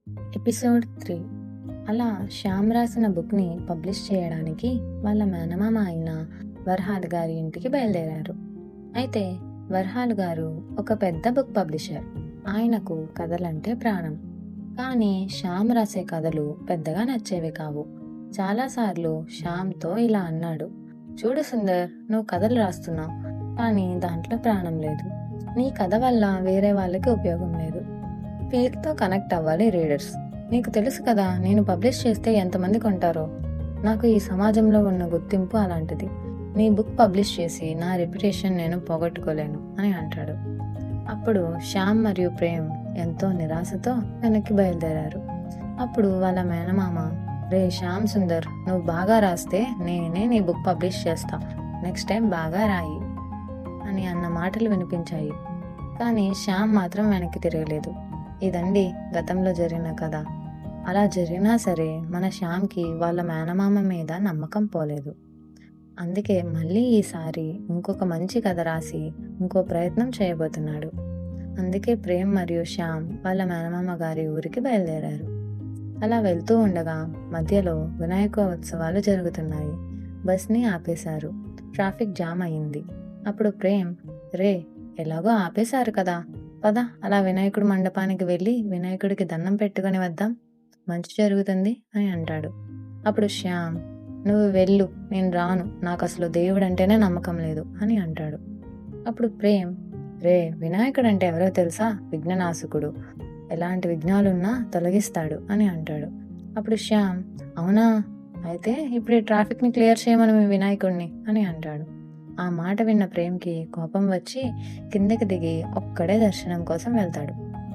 episode three అలా శ్యామ్ రాసిన బుక్ని పబ్లిష్ చేయడానికి వాళ్ళ మేనమామ అయిన వర్హాల్ గారి ఇంటికి బయలుదేరారు అయితే వర్హాల్ గారు ఒక పెద్ద బుక్ పబ్లిషర్ ఆయనకు కథలంటే ప్రాణం కానీ శ్యామ్ రాసే కథలు పెద్దగా నచ్చేవి కావు చాలాసార్లు శ్యామ్తో ఇలా అన్నాడు చూడు సుందర్ నువ్వు కథలు రాస్తున్నావు కానీ దాంట్లో ప్రాణం లేదు నీ కథ వల్ల వేరే వాళ్ళకి ఉపయోగం లేదు ఫీల్తో కనెక్ట్ అవ్వాలి రీడర్స్ నీకు తెలుసు కదా నేను పబ్లిష్ చేస్తే ఎంతమంది కొంటారో నాకు ఈ సమాజంలో ఉన్న గుర్తింపు అలాంటిది నీ బుక్ పబ్లిష్ చేసి నా రెప్యుటేషన్ నేను పోగొట్టుకోలేను అని అంటాడు అప్పుడు శ్యామ్ మరియు ప్రేమ్ ఎంతో నిరాశతో వెనక్కి బయలుదేరారు అప్పుడు వాళ్ళ మేనమామ రే శ్యామ్ సుందర్ నువ్వు బాగా రాస్తే నేనే నీ బుక్ పబ్లిష్ చేస్తా నెక్స్ట్ టైం బాగా రాయి అని అన్న మాటలు వినిపించాయి కానీ శ్యామ్ మాత్రం వెనక్కి తిరగలేదు ఇదండి గతంలో జరిగిన కథ అలా జరిగినా సరే మన శ్యామ్కి వాళ్ళ మేనమామ మీద నమ్మకం పోలేదు అందుకే మళ్ళీ ఈసారి ఇంకొక మంచి కథ రాసి ఇంకో ప్రయత్నం చేయబోతున్నాడు అందుకే ప్రేమ్ మరియు శ్యామ్ వాళ్ళ మేనమామ గారి ఊరికి బయలుదేరారు అలా వెళ్తూ ఉండగా మధ్యలో వినాయక ఉత్సవాలు జరుగుతున్నాయి బస్ని ఆపేశారు ట్రాఫిక్ జామ్ అయింది అప్పుడు ప్రేమ్ రే ఎలాగో ఆపేశారు కదా పద అలా వినాయకుడి మండపానికి వెళ్ళి వినాయకుడికి దండం పెట్టుకొని వద్దాం మంచి జరుగుతుంది అని అంటాడు అప్పుడు శ్యామ్ నువ్వు వెళ్ళు నేను రాను నాకు అసలు దేవుడు అంటేనే నమ్మకం లేదు అని అంటాడు అప్పుడు ప్రేమ్ రే వినాయకుడు అంటే ఎవరో తెలుసా విఘ్ననాశకుడు ఎలాంటి విఘ్నాలున్నా తొలగిస్తాడు అని అంటాడు అప్పుడు శ్యామ్ అవునా అయితే ఇప్పుడు ఈ ట్రాఫిక్ని క్లియర్ చేయమని మీ వినాయకుడిని అని అంటాడు ఆ మాట విన్న ప్రేమ్కి కోపం వచ్చి కిందకి దిగి ఒక్కడే దర్శనం కోసం వెళ్తాడు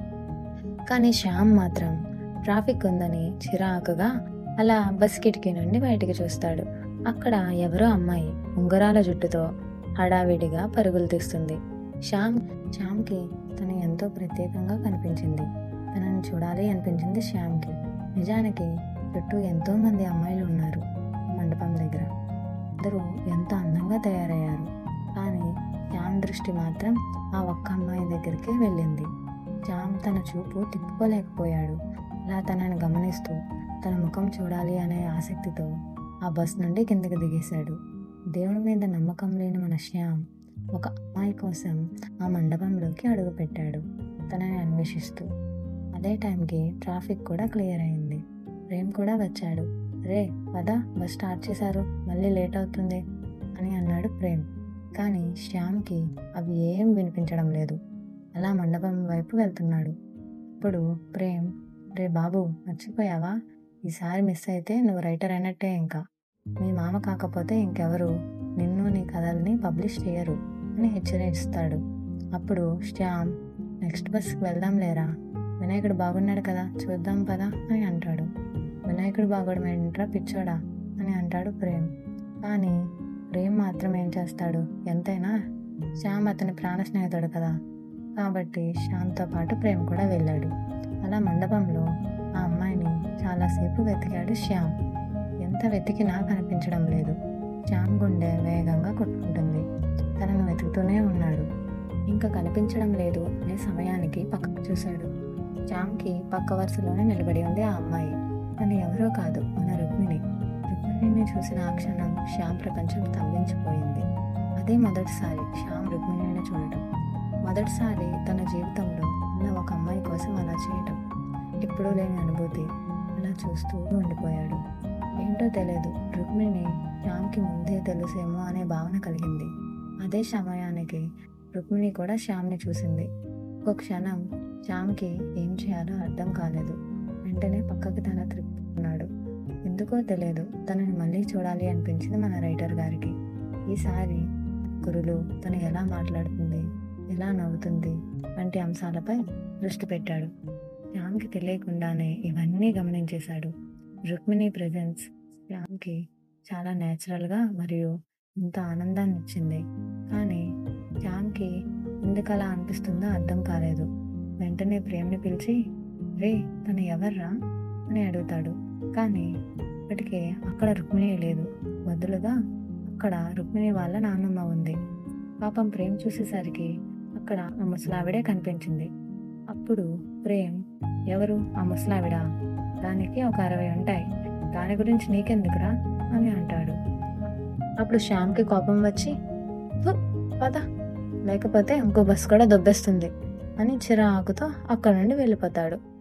కానీ శ్యామ్ మాత్రం ట్రాఫిక్ ఉందని చిరాకుగా అలా బస్ కిటికీ నుండి బయటికి చూస్తాడు అక్కడ ఎవరో అమ్మాయి ఉంగరాల జుట్టుతో హడావిడిగా పరుగులు తీస్తుంది శ్యామ్ శ్యామ్కి తను ఎంతో ప్రత్యేకంగా కనిపించింది తనని చూడాలి అనిపించింది శ్యామ్కి నిజానికి చుట్టూ ఎంతో మంది అమ్మాయిలు ఉన్నారు మండపం దగ్గర అందరూ ఎంత అందంగా తయారయ్యారు కానీ శ్యామ్ దృష్టి మాత్రం ఆ ఒక్క అమ్మాయి దగ్గరికి వెళ్ళింది శ్యామ్ తన చూపు తిప్పుకోలేకపోయాడు అలా తనని గమనిస్తూ తన ముఖం చూడాలి అనే ఆసక్తితో ఆ బస్ నుండి కిందకి దిగేశాడు దేవుడి మీద నమ్మకం లేని మన శ్యామ్ ఒక అమ్మాయి కోసం ఆ మండపంలోకి అడుగుపెట్టాడు తనని అన్వేషిస్తూ అదే టైంకి ట్రాఫిక్ కూడా క్లియర్ అయింది ప్రేమ్ కూడా వచ్చాడు రే పద బస్ స్టార్ట్ చేశారు మళ్ళీ లేట్ అవుతుంది అని అన్నాడు ప్రేమ్ కానీ శ్యామ్కి అవి ఏం వినిపించడం లేదు అలా మండపం వైపు వెళ్తున్నాడు అప్పుడు ప్రేమ్ రే బాబు మర్చిపోయావా ఈసారి మిస్ అయితే నువ్వు రైటర్ అయినట్టే ఇంకా మీ మామ కాకపోతే ఇంకెవరు నిన్ను నీ కథల్ని పబ్లిష్ చేయరు అని హెచ్చరిస్తాడు అప్పుడు శ్యామ్ నెక్స్ట్ బస్కి వెళ్దాం లేరా వినాయకుడు బాగున్నాడు కదా చూద్దాం పదా అని అంటాడు వినాయకుడు బాగోడం ఏంట్రా పిచ్చోడా అని అంటాడు ప్రేమ్ కానీ ప్రేమ్ మాత్రం ఏం చేస్తాడు ఎంతైనా శ్యామ్ అతని ప్రాణ స్నేహితుడు కదా కాబట్టి శ్యామ్తో పాటు ప్రేమ్ కూడా వెళ్ళాడు అలా మండపంలో ఆ అమ్మాయిని చాలాసేపు వెతికాడు శ్యామ్ ఎంత వెతికినా కనిపించడం లేదు శ్యామ్ గుండె వేగంగా కొట్టుకుంటుంది తనను వెతుకుతూనే ఉన్నాడు ఇంకా కనిపించడం లేదు అనే సమయానికి పక్కకు చూశాడు శ్యామ్కి పక్క వరుసలోనే నిలబడి ఉంది ఆ అమ్మాయి తను ఎవరో కాదు మన రుక్మిణి రుక్మిణిని చూసిన ఆ క్షణం శ్యామ్ ప్రపంచం స్తంభించిపోయింది అదే మొదటిసారి శ్యామ్ రుక్మిణిని చూడటం మొదటిసారి తన జీవితంలో ఉన్న ఒక అమ్మాయి కోసం అలా చేయటం ఎప్పుడూ లేని అనుభూతి అలా చూస్తూ ఉండిపోయాడు ఏంటో తెలియదు రుక్మిణి శ్యామ్కి ముందే తెలుసేమో అనే భావన కలిగింది అదే సమయానికి రుక్మిణి కూడా శ్యామ్ని చూసింది ఒక క్షణం శ్యామ్కి ఏం చేయాలో అర్థం కాలేదు వెంటనే పక్కకి తల త్రిప్పుకున్నాడు ఎందుకో తెలియదు తనని మళ్ళీ చూడాలి అనిపించింది మన రైటర్ గారికి ఈసారి గురులు తను ఎలా మాట్లాడుతుంది ఎలా నవ్వుతుంది వంటి అంశాలపై దృష్టి పెట్టాడు శ్యామ్కి తెలియకుండానే ఇవన్నీ గమనించేశాడు రుక్మిణి ప్రజెన్స్ శ్యామ్కి చాలా న్యాచురల్గా మరియు ఇంత ఆనందాన్ని ఇచ్చింది కానీ శ్యామ్కి ఎందుకు అలా అనిపిస్తుందో అర్థం కాలేదు వెంటనే ప్రేమని పిలిచి రే తను ఎవర్రా అని అడుగుతాడు కానీ ఇప్పటికే అక్కడ రుక్మిణి లేదు బదులుగా అక్కడ రుక్మిణి వాళ్ళ నాన్నమ్మ ఉంది పాపం ప్రేమ్ చూసేసరికి అక్కడ ఆ ముసలావిడే కనిపించింది అప్పుడు ప్రేమ్ ఎవరు ఆ ముసలావిడ దానికి ఒక అరవై ఉంటాయి దాని గురించి నీకెందుకురా అని అంటాడు అప్పుడు శ్యామ్కి కోపం వచ్చి "థు, పద లేకపోతే ఇంకో బస్సు కూడా దొబ్బేస్తుంది అని చిరాకుతో అక్కడ నుండి వెళ్ళిపోతాడు